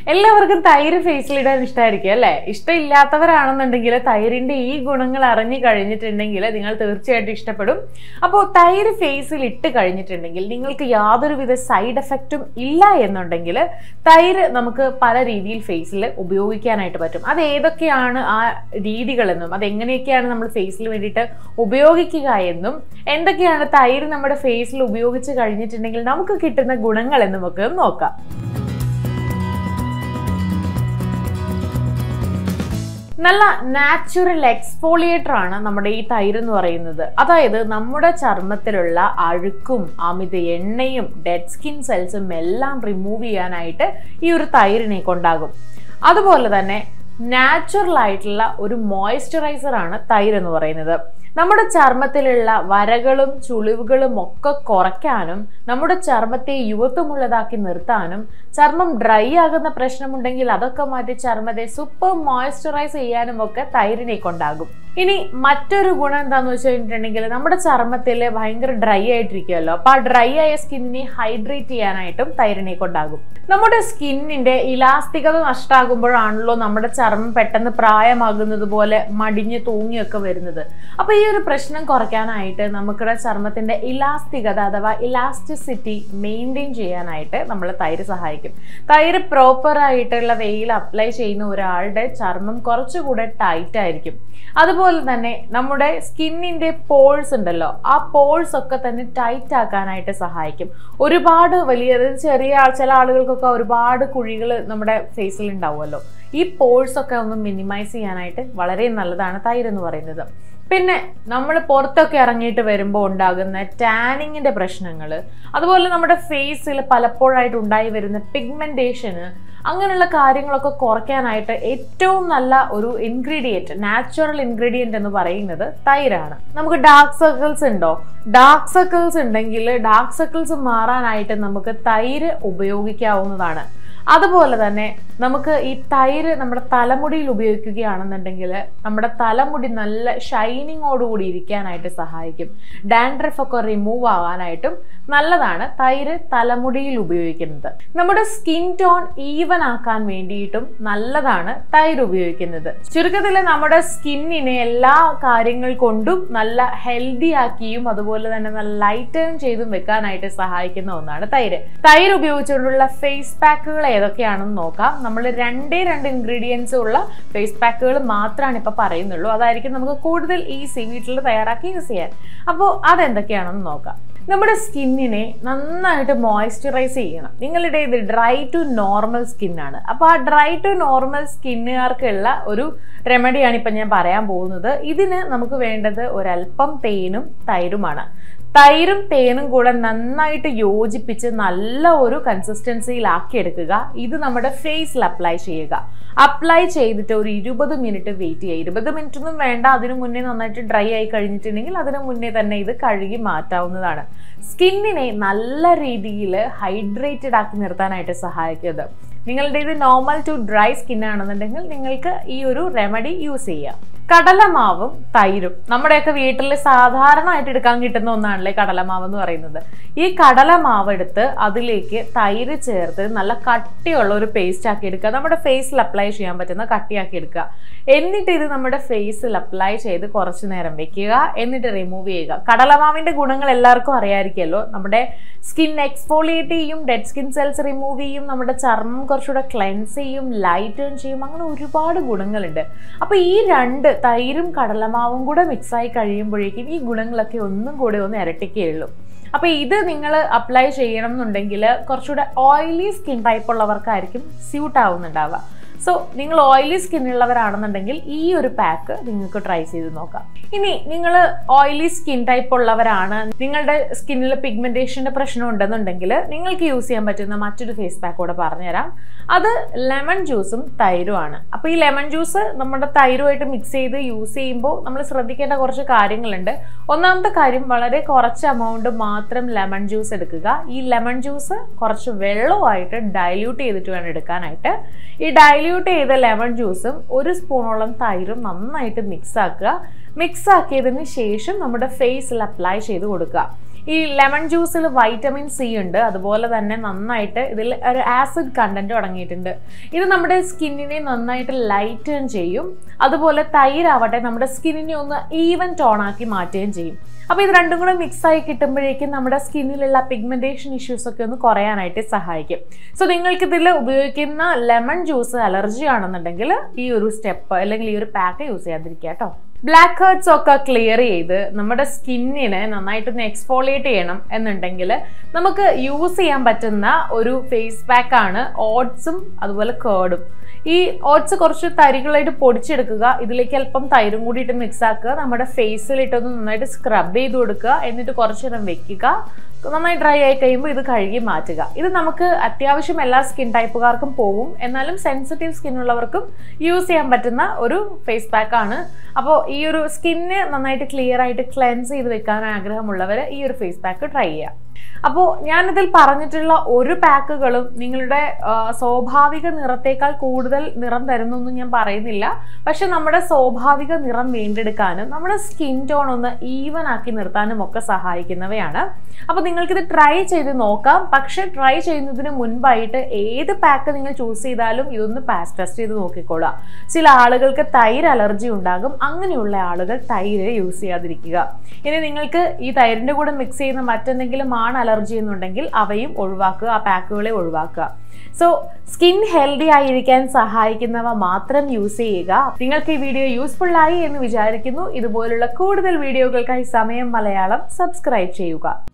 എല്ലാവർക്കും തൈര് ഫേസിലിടാൻ ഇഷ്ടമായിരിക്കും അല്ലേ ഇഷ്ടമില്ലാത്തവരാണെന്നുണ്ടെങ്കിൽ തൈരിന്റെ ഈ ഗുണങ്ങൾ അറിഞ്ഞു കഴിഞ്ഞിട്ടുണ്ടെങ്കിൽ നിങ്ങൾ തീർച്ചയായിട്ടും ഇഷ്ടപ്പെടും അപ്പോൾ തൈര് ഫേസിൽ ഇട്ട് കഴിഞ്ഞിട്ടുണ്ടെങ്കിൽ നിങ്ങൾക്ക് യാതൊരുവിധ സൈഡ് എഫക്റ്റും ഇല്ല എന്നുണ്ടെങ്കിൽ തൈര് നമുക്ക് പല രീതിയിൽ ഫേസിൽ ഉപയോഗിക്കാനായിട്ട് പറ്റും അത് ഏതൊക്കെയാണ് ആ രീതികളെന്നും അത് എങ്ങനെയൊക്കെയാണ് നമ്മൾ ഫേസിൽ വേണ്ടിയിട്ട് ഉപയോഗിക്കുക എന്നും എന്തൊക്കെയാണ് തൈര് നമ്മുടെ ഫേസിൽ ഉപയോഗിച്ച് കഴിഞ്ഞിട്ടുണ്ടെങ്കിൽ നമുക്ക് കിട്ടുന്ന ഗുണങ്ങൾ എന്നും ഒക്കെ ഒന്ന് നോക്കാം നല്ല നാച്ചുറൽ എക്സ്ഫോളിയേറ്റർ ആണ് നമ്മുടെ ഈ തൈര് എന്ന് പറയുന്നത് അതായത് നമ്മുടെ ചർമ്മത്തിലുള്ള അഴുക്കും അമിത എണ്ണയും ഡെഡ് സ്കിൻ സെൽസും എല്ലാം റിമൂവ് ചെയ്യാനായിട്ട് ഈ ഒരു തൈരിനെ കൊണ്ടാകും അതുപോലെ തന്നെ നാച്ചുറൽ ആയിട്ടുള്ള ഒരു മോയ്സ്ചറൈസർ ആണ് തൈര് എന്ന് പറയുന്നത് നമ്മുടെ ചർമ്മത്തിലുള്ള വരകളും ചുളിവുകളും ഒക്കെ കുറയ്ക്കാനും നമ്മുടെ ചർമ്മത്തെ യുവത്വമുള്ളതാക്കി നിർത്താനും ചർമ്മം ഡ്രൈ ആകുന്ന പ്രശ്നമുണ്ടെങ്കിൽ അതൊക്കെ മാറ്റി ചർമ്മത്തെ സൂപ്പർ മോയ്സ്ചറൈസ് ചെയ്യാനും ഒക്കെ തൈരിനെ കൊണ്ടാകും ഇനി മറ്റൊരു ഗുണം എന്താന്ന് വെച്ച് കഴിഞ്ഞിട്ടുണ്ടെങ്കിൽ നമ്മുടെ ചർമ്മത്തിൽ ഭയങ്കര ഡ്രൈ ആയിട്ടിരിക്കുമല്ലോ അപ്പൊ ആ ഡ്രൈ ആയ സ്കിന്നിനെ ഹൈഡ്രേറ്റ് ചെയ്യാനായിട്ടും തൈരിനെ കൊണ്ടാകും നമ്മുടെ സ്കിന്നിന്റെ ഇലാസ്തികത നഷ്ടാകുമ്പോഴാണല്ലോ നമ്മുടെ ചർമ്മം പെട്ടെന്ന് പ്രായമാകുന്നത് പോലെ മടിഞ്ഞ് തൂങ്ങിയൊക്കെ വരുന്നത് അപ്പൊ ഈ ഒരു പ്രശ്നം കുറയ്ക്കാനായിട്ട് നമുക്കിടെ ചർമ്മത്തിന്റെ ഇലാസ്തികത അഥവാ ഇലാസ്റ്റിസിറ്റി മെയിൻറ്റെയിൻ ചെയ്യാനായിട്ട് നമ്മൾ തൈര് സഹായിക്കും തൈര് പ്രോപ്പർ ആയിട്ടുള്ള വെയിൽ അപ്ലൈ ചെയ്യുന്ന ഒരാളുടെ ചർമ്മം കുറച്ചുകൂടെ ടൈറ്റ് ആയിരിക്കും അതുപോലെ തന്നെ നമ്മുടെ സ്കിന്നിന്റെ പോൾസ് ഉണ്ടല്ലോ ആ പോൾസ് ഒക്കെ തന്നെ ടൈറ്റ് ആക്കാനായിട്ട് സഹായിക്കും ഒരുപാട് വലിയ അതായത് ചെറിയ ആൾ- ചില ആളുകൾക്കൊക്കെ ഒരുപാട് കുഴികൾ നമ്മുടെ ഫേസിൽ ഉണ്ടാവുമല്ലോ ഈ പോൾസ് ഒക്കെ ഒന്ന് മിനിമൈസ് ചെയ്യാനായിട്ട് വളരെ നല്ലതാണ് തൈര് എന്ന് പറയുന്നത് പിന്നെ നമ്മൾ പുറത്തൊക്കെ ഇറങ്ങിയിട്ട് വരുമ്പോൾ ഉണ്ടാകുന്ന ടാനിങ്ങിന്റെ പ്രശ്നങ്ങൾ അതുപോലെ നമ്മുടെ ഫേസിൽ പലപ്പോഴായിട്ട് ഉണ്ടായി വരുന്ന പിഗ്മെന്റേഷന് അങ്ങനെയുള്ള കാര്യങ്ങളൊക്കെ കുറയ്ക്കാനായിട്ട് ഏറ്റവും നല്ല ഒരു ഇൻഗ്രീഡിയൻറ്റ് നാച്ചുറൽ ഇൻഗ്രീഡിയൻറ്റ് എന്ന് പറയുന്നത് തൈരാണ് നമുക്ക് ഡാർക്ക് സർക്കിൾസ് ഉണ്ടോ ഡാർക്ക് സർക്കിൾസ് ഉണ്ടെങ്കിൽ ഡാർക്ക് സർക്കിൾസ് മാറാനായിട്ട് നമുക്ക് തൈര് ഉപയോഗിക്കാവുന്നതാണ് അതുപോലെ തന്നെ നമുക്ക് ഈ തൈര് നമ്മുടെ തലമുടിയിൽ ഉപയോഗിക്കുകയാണെന്നുണ്ടെങ്കിൽ നമ്മുടെ തലമുടി നല്ല ഷൈനിങ്ങോടുകൂടി ഇരിക്കാനായിട്ട് സഹായിക്കും ഡാൻഡ്രഫ് ഒക്കെ റിമൂവ് ആവാനായിട്ടും നല്ലതാണ് തൈര് തലമുടിയിൽ ഉപയോഗിക്കുന്നത് നമ്മുടെ സ്കിൻ ടോൺ ഈവൻ ആക്കാൻ വേണ്ടിയിട്ടും നല്ലതാണ് തൈര് ഉപയോഗിക്കുന്നത് ചുരുക്കത്തിൽ നമ്മുടെ സ്കിന്നിനെ എല്ലാ കാര്യങ്ങൾ കൊണ്ടും നല്ല ഹെൽത്തി ആക്കിയും അതുപോലെ തന്നെ നല്ല ലൈറ്റൻ ചെയ്തും വെക്കാനായിട്ട് സഹായിക്കുന്ന ഒന്നാണ് തൈര് തൈര് ഉപയോഗിച്ചുകൊണ്ടുള്ള ഫേസ് പാക്കുകൾ ഏതൊക്കെയാണെന്ന് നോക്കാം നമ്മൾ രണ്ടേ രണ്ട് ഇൻഗ്രീഡിയൻസ് ഉള്ള ഫേസ് പാക്കുകൾ മാത്രമാണ് ഇപ്പോൾ പറയുന്നുള്ളൂ അതായിരിക്കും നമുക്ക് കൂടുതൽ ഈസി വീട്ടിൽ തയ്യാറാക്കി യൂസ് ചെയ്യാൻ അപ്പോൾ അതെന്തൊക്കെയാണെന്ന് നോക്കാം നമ്മുടെ സ്കിന്നിനെ നന്നായിട്ട് മോയ്സ്ചറൈസ് ചെയ്യണം നിങ്ങളുടെ ഇത് ഡ്രൈ ടു നോർമൽ സ്കിന്നാണ് അപ്പോൾ ആ ഡ്രൈ ടു നോർമൽ സ്കിന്നുകാർക്കുള്ള ഒരു റെമഡിയാണ് ഇപ്പം ഞാൻ പറയാൻ പോകുന്നത് ഇതിന് നമുക്ക് വേണ്ടത് ഒരല്പം തേനും തൈരുമാണ് തൈരും തേനും കൂടെ നന്നായിട്ട് യോജിപ്പിച്ച് നല്ല ഒരു കൺസിസ്റ്റൻസിയിലാക്കി എടുക്കുക ഇത് നമ്മുടെ ഫേസിൽ അപ്ലൈ ചെയ്യുക അപ്ലൈ ചെയ്തിട്ട് ഒരു ഇരുപത് മിനിറ്റ് വെയിറ്റ് ചെയ്യുക ഇരുപത് മിനിറ്റ് ഒന്നും വേണ്ട അതിനു മുന്നേ നന്നായിട്ട് ഡ്രൈ ആയി കഴിഞ്ഞിട്ടുണ്ടെങ്കിൽ അതിനു മുന്നേ തന്നെ ഇത് കഴുകി മാറ്റാവുന്നതാണ് സ്കിന്നിനെ നല്ല രീതിയിൽ ഹൈഡ്രേറ്റഡ് ആക്കി നിർത്താനായിട്ട് സഹായിക്കുന്നത് നിങ്ങളുടെ ഇത് നോർമൽ ടു ഡ്രൈ സ്കിൻ ആണെന്നുണ്ടെങ്കിൽ നിങ്ങൾക്ക് ഈ ഒരു റെമഡി യൂസ് ചെയ്യാം കടലമാവും തൈരും നമ്മുടെയൊക്കെ വീട്ടിൽ സാധാരണയായിട്ട് എടുക്കാൻ കിട്ടുന്ന ഒന്നാണല്ലേ കടലമാവ് എന്ന് പറയുന്നത് ഈ കടലമാവ് എടുത്ത് അതിലേക്ക് തൈര് ചേർത്ത് നല്ല കട്ടിയുള്ള ഒരു പേസ്റ്റ് ആക്കി എടുക്കുക നമ്മുടെ ഫേസിൽ അപ്ലൈ ചെയ്യാൻ പറ്റുന്ന കട്ടിയാക്കി എടുക്കുക എന്നിട്ട് ഇത് നമ്മുടെ ഫേസിൽ അപ്ലൈ ചെയ്ത് കുറച്ച് നേരം വെക്കുക എന്നിട്ട് റിമൂവ് ചെയ്യുക കടലമാവിന്റെ ഗുണങ്ങൾ എല്ലാവർക്കും അറിയാമായിരിക്കുമല്ലോ നമ്മുടെ സ്കിൻ എക്സ്ഫോളിയേറ്റ് ചെയ്യും ഡെഡ് സ്കിൻ സെൽസ് റിമൂവ് ചെയ്യും നമ്മുടെ ചർമ്മം കുറച്ചുകൂടെ ക്ലെൻസ് ചെയ്യും ലൈറ്റേൺ ചെയ്യും അങ്ങനെ ഒരുപാട് ഗുണങ്ങളുണ്ട് അപ്പോൾ ഈ രണ്ട് തൈരും കടലമാവും കൂടെ മിക്സായി കഴിയുമ്പോഴേക്കും ഈ ഗുണങ്ങളൊക്കെ ഒന്നും കൂടെ ഒന്ന് ഇരട്ടിക്കുകയുള്ളൂ അപ്പോൾ ഇത് നിങ്ങൾ അപ്ലൈ ചെയ്യണം എന്നുണ്ടെങ്കിൽ കുറച്ചുകൂടെ ഓയിലി സ്കിൻ ടൈപ്പ് ഉള്ളവർക്കായിരിക്കും സ്യൂട്ട് ആവുന്നുണ്ടാവുക സോ നിങ്ങൾ ഓയിലി സ്കിൻ ഉള്ളവരാണെന്നുണ്ടെങ്കിൽ ഈ ഒരു പാക്ക് നിങ്ങൾക്ക് ട്രൈ ചെയ്ത് നോക്കാം ഇനി നിങ്ങൾ ഓയിലി സ്കിൻ ടൈപ്പ് ഉള്ളവരാണ് നിങ്ങളുടെ സ്കിന്നിൽ പിഗ്മെന്റേഷന്റെ പ്രശ്നം ഉണ്ടെന്നുണ്ടെങ്കിൽ നിങ്ങൾക്ക് യൂസ് ചെയ്യാൻ പറ്റുന്ന മറ്റൊരു ഫേസ് പാക്ക് കൂടെ പറഞ്ഞുതരാം അത് ലെമൺ ജ്യൂസും തൈരുമാണ് അപ്പോൾ ഈ ലെമൺ ജ്യൂസ് നമ്മുടെ തൈരുമായിട്ട് മിക്സ് ചെയ്ത് യൂസ് ചെയ്യുമ്പോൾ നമ്മൾ ശ്രദ്ധിക്കേണ്ട കുറച്ച് കാര്യങ്ങളുണ്ട് ഒന്നാമത്തെ കാര്യം വളരെ കുറച്ച് എമൗണ്ട് മാത്രം ലെമൺ ജ്യൂസ് എടുക്കുക ഈ ലെമൺ ജ്യൂസ് കുറച്ച് വെള്ളമായിട്ട് ഡൈല്യൂട്ട് ചെയ്തിട്ട് വേണം എടുക്കാനായിട്ട് ഈ ഡൈല്യൂട്ട് ചെയ്ത ലെമൺ ജ്യൂസും ഒരു സ്പൂണോളം തൈരും നന്നായിട്ട് മിക്സ് ആക്കുക മിക്സ് ആക്കിയതിന് ശേഷം നമ്മുടെ ഫേസിൽ അപ്ലൈ ചെയ്ത് കൊടുക്കുക ഈ ലെമൺ ജ്യൂസിൽ വൈറ്റമിൻ സി ഉണ്ട് അതുപോലെ തന്നെ നന്നായിട്ട് ഇതിൽ ഒരു ആസിഡ് കണ്ടന്റും അടങ്ങിയിട്ടുണ്ട് ഇത് നമ്മുടെ സ്കിന്നിനെ നന്നായിട്ട് ലൈറ്റൺ ചെയ്യും അതുപോലെ തൈരാവട്ടെ നമ്മുടെ സ്കിന്നിനെ ഒന്ന് ഈവൻ ടോണാക്കി മാറ്റുകയും ചെയ്യും അപ്പോൾ ഇത് രണ്ടും കൂടെ മിക്സ് ആയി കിട്ടുമ്പോഴേക്കും നമ്മുടെ സ്കിന്നിലുള്ള പിഗ്മെന്റേഷൻ ഇഷ്യൂസ് ഒക്കെ ഒന്ന് കുറയാനായിട്ട് സഹായിക്കും സോ നിങ്ങൾക്ക് ഇതിൽ ഉപയോഗിക്കുന്ന ലെമൺ ജ്യൂസ് അലർജി ആണെന്നുണ്ടെങ്കിൽ ഈ ഒരു സ്റ്റെപ്പ് അല്ലെങ്കിൽ ഈ ഒരു പാക്ക് യൂസ് ചെയ്യാതിരിക്കുക കേട്ടോ ബ്ലാക്ക് ഹേർട്സ് ഒക്കെ ക്ലിയർ ചെയ്ത് നമ്മുടെ സ്കിന്നിനെ നന്നായിട്ടൊന്ന് എക്സ്ഫോളിയേറ്റ് ചെയ്യണം എന്നുണ്ടെങ്കിൽ നമുക്ക് യൂസ് ചെയ്യാൻ പറ്റുന്ന ഒരു ഫേസ് പാക്ക് ആണ് ഓട്സും അതുപോലെ കേർഡും ഈ ഓട്സ് കുറച്ച് തരികളായിട്ട് പൊടിച്ചെടുക്കുക ഇതിലേക്ക് അല്പം തൈരും കൂടിയിട്ട് മിക്സ് ആക്കുക നമ്മുടെ ഫേസിലിട്ടൊന്ന് നന്നായിട്ട് സ്ക്രബ് ചെയ്ത് കൊടുക്കുക എന്നിട്ട് കുറച്ച് നേരം വെക്കുക നന്നായി ഡ്രൈ ആയി കഴിയുമ്പോൾ ഇത് കഴുകി മാറ്റുക ഇത് നമുക്ക് അത്യാവശ്യം എല്ലാ സ്കിൻ ടൈപ്പുകാർക്കും പോകും എന്നാലും സെൻസിറ്റീവ് സ്കിൻ ഉള്ളവർക്കും യൂസ് ചെയ്യാൻ പറ്റുന്ന ഒരു ഫേസ് പാക്ക് ആണ് അപ്പോൾ ഈ ഒരു സ്കിന്ന് നന്നായിട്ട് ക്ലിയർ ആയിട്ട് ക്ലെൻസ് ചെയ്ത് വെക്കാൻ ആഗ്രഹമുള്ളവർ ഈ ഒരു ഫേസ് പാക്ക് ട്രൈ ചെയ്യുക അപ്പോൾ ഞാനിതിൽ പറഞ്ഞിട്ടുള്ള ഒരു പാക്കുകളും നിങ്ങളുടെ ആ, സ്വാഭാവിക നിറത്തേക്കാൾ കൂടുതൽ നിറം തരുന്നൊന്നും ഞാൻ പറയുന്നില്ല പക്ഷെ നമ്മുടെ സ്വാഭാവിക നിറം വീണ്ടെടുക്കാനും നമ്മുടെ സ്കിൻ ടോൺ ഒന്ന് ഈവൻ ആക്കി നിർത്താനും ഒക്കെ സഹായിക്കുന്നവയാണ് അപ്പോൾ നിങ്ങൾക്കിത് ട്രൈ ചെയ്ത് നോക്കാം പക്ഷെ ട്രൈ ചെയ്യുന്നതിന് മുൻപായിട്ട് ഏത് പാക്ക് നിങ്ങൾ ചൂസ് ചെയ്താലും ഇതൊന്ന് പാസ് ടെസ്റ്റ് ചെയ്ത് നോക്കിക്കോളാം ചില ആളുകൾക്ക് തൈര് അലർജി ഉണ്ടാകും അങ്ങനെയുള്ള ആളുകൾ തൈര് യൂസ് ചെയ്യാതിരിക്കുക ഇനി നിങ്ങൾക്ക് ഈ തൈരിൻ്റെ കൂടെ മിക്സ് ചെയ്യുന്ന മറ്റെന്തെങ്കിലും ആണ് അലർജി എന്നുണ്ടെങ്കിൽ അവയും ഒഴിവാക്കുക ആ പാക്കുകളെ ഒഴിവാക്കുക സോ സ്കിൻ ഹെൽത്തി ആയിരിക്കാൻ സഹായിക്കുന്നവ മാത്രം യൂസ് ചെയ്യുക നിങ്ങൾക്ക് ഈ വീഡിയോ യൂസ്ഫുൾ ആയി എന്ന് വിചാരിക്കുന്നു ഇതുപോലുള്ള കൂടുതൽ വീഡിയോകൾക്കായി സമയം മലയാളം സബ്സ്ക്രൈബ് ചെയ്യുക